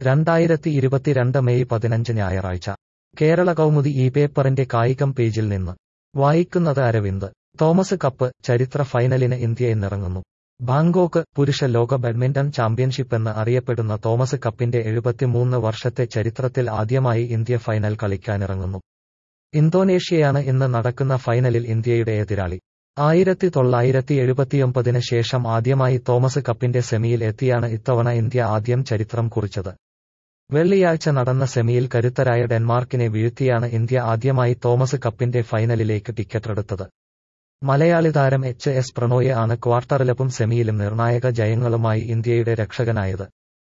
രണ്ടായിരത്തി ഇരുപത്തിരണ്ട് മെയ് പതിനഞ്ച് ഞായറാഴ്ച കേരള കൗമുദി ഈ പേപ്പറിന്റെ കായികം പേജിൽ നിന്ന് വായിക്കുന്നത് അരവിന്ദ് തോമസ് കപ്പ് ചരിത്ര ഫൈനലിന് ഇന്ത്യ ഇന്നിറങ്ങുന്നു ബാങ്കോക്ക് പുരുഷ ലോക ബാഡ്മിന്റൺ ചാമ്പ്യൻഷിപ്പ് എന്ന് അറിയപ്പെടുന്ന തോമസ് കപ്പിന്റെ എഴുപത്തിമൂന്ന് വർഷത്തെ ചരിത്രത്തിൽ ആദ്യമായി ഇന്ത്യ ഫൈനൽ കളിക്കാനിറങ്ങുന്നു ഇന്തോനേഷ്യയാണ് ഇന്ന് നടക്കുന്ന ഫൈനലിൽ ഇന്ത്യയുടെ എതിരാളി ആയിരത്തി തൊള്ളായിരത്തി എഴുപത്തിയൊമ്പതിന് ശേഷം ആദ്യമായി തോമസ് കപ്പിന്റെ സെമിയിൽ എത്തിയാണ് ഇത്തവണ ഇന്ത്യ ആദ്യം ചരിത്രം കുറിച്ചത് വെള്ളിയാഴ്ച നടന്ന സെമിയിൽ കരുത്തരായ ഡെൻമാർക്കിനെ വീഴ്ത്തിയാണ് ഇന്ത്യ ആദ്യമായി തോമസ് കപ്പിന്റെ ഫൈനലിലേക്ക് ടിക്കറ്റെടുത്തത് മലയാളി താരം എച്ച് എസ് പ്രണോയ് ആണ് ക്വാർട്ടറിലും സെമിയിലും നിർണായക ജയങ്ങളുമായി ഇന്ത്യയുടെ രക്ഷകനായത്